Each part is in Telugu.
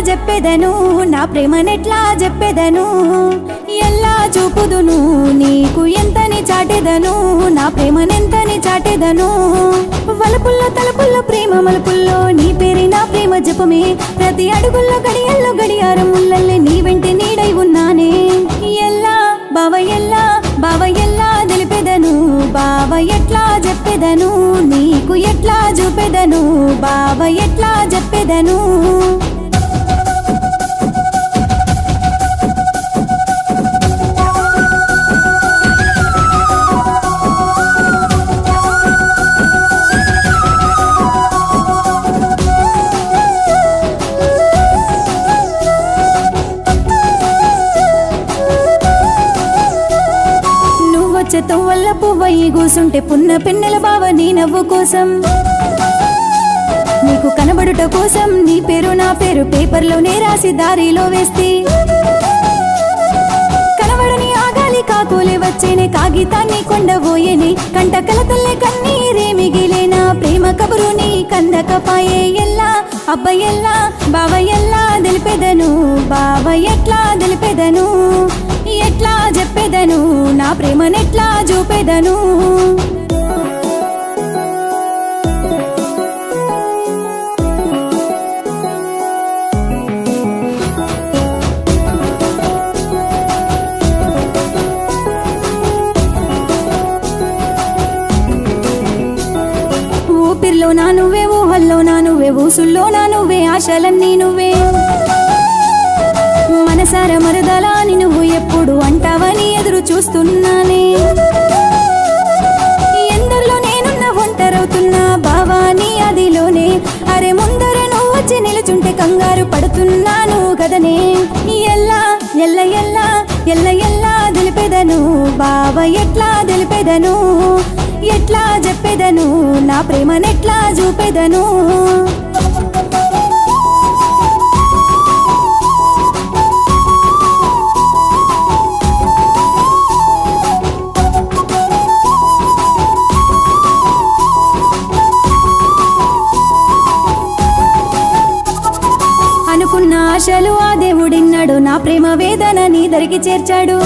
చెప్పెదను నా ప్రేమనెట్లా చెప్పెదను ఎల్లా చూపుదును నీకు ఎంతని చాటెదను నా ప్రేమనెంతని చాటెదను వలపుల్లో తలపుల్లో ప్రేమ మలుపుల్లో నీ పేరే నా ప్రేమ జపమే ప్రతి అడుగుల్లో గడియల్లో గడియారం ముల్లల్లే నీ వెంట నీడై ఉన్నానే ఎల్లా బావ ఎల్లా బావ ఎల్లా తెలిపెదను బావ ఎట్లా చెప్పెదను నీకు ఎట్లా చూపెదను బావ ఎట్లా చెప్పెదను నువ్వొచ్చే తొవ్వల్ల పువ్వయ్యి కూసుంటే పున్న పెన్నెల బావ నీ నవ్వు కోసం నీకు కనబడుట కోసం నీ పేరు నా పేరు పేపర్లోనే రాసి దారిలో వేస్తే కనబడని ఆగాలి కాకోలే వచ్చేనే కాగితాన్ని కొండబోయేనే కంట కలతల్లే కన్నీరే మిగిలేనా ప్రేమ కబురు నీ కందకపాయే ఎల్లా అబ్బ ఎల్లా బావ ఎల్లా తెలిపెదను బావ ఎట్లా తెలిపెదను ఎట్లా చెప్పెదను నా ప్రేమనెట్లా చూపెదను ఊపిరిలో నా నువ్వే ఊహల్లో నా నువ్వే ఊసుల్లో నా నువ్వే ఆశలన్నీ నువ్వే మనసార మరదలా అని నువ్వు ఎప్పుడు అంటావని ఎదురు చూస్తున్నానే ఎందరిలో నేనున్న ఒంటరవుతున్నా బావాని అదిలోనే అరే ముందర నువ్వు వచ్చి నిలుచుంటే కంగారు పడుతున్నాను కదనే ఎల్లా ఎల్ల ఎల్లా ఎల్ల ఎల్లా తెలిపెదను బావ ఎట్లా తెలిపెదను ఎట్లా చెప్పెదను నా ప్రేమనెట్లా చూపెదను అనుకున్న ఆశలు ఆ దేవుడిన్నాడు నా ప్రేమ వేదన నీ దరికి చేర్చాడు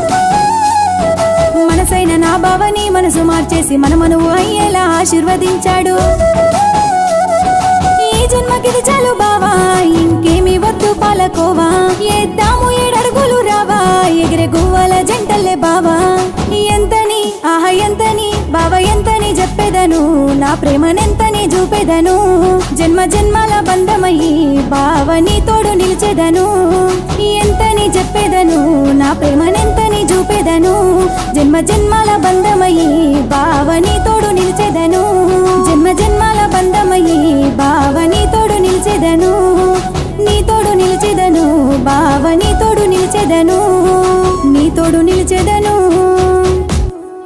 మనసైన నా బావని మనసు మార్చేసి మనమనువు అయ్యేలా ఆశీర్వదించాడు ఈ జన్మకిది చాలు బావా ఇంకేమి వద్దు పాలకోవా ఏద్దాము ఏడడుగులు రావా ఎగిరే గువ్వల జంటల్లే బావా ఎంతని ఆహ ఎంతని బావ ఎంతని చెప్పెదను నా ప్రేమనెంతని చూపెదను జన్మ జన్మల బంధమయ్యి బావ నీ తోడు నిలిచెదను ఎంతని చెప్పెదను నా ప్రేమనెంతని చూపెదను జన్మ జన్మల బంధమయ్యి బావ నీ తోడు నిలిచెదను జన్మ జన్మల బంధమయ్యి బావ నీ తోడు నిలిచెదను నీ తోడు నిలిచెదను బావ నీ తోడు నిలిచెదను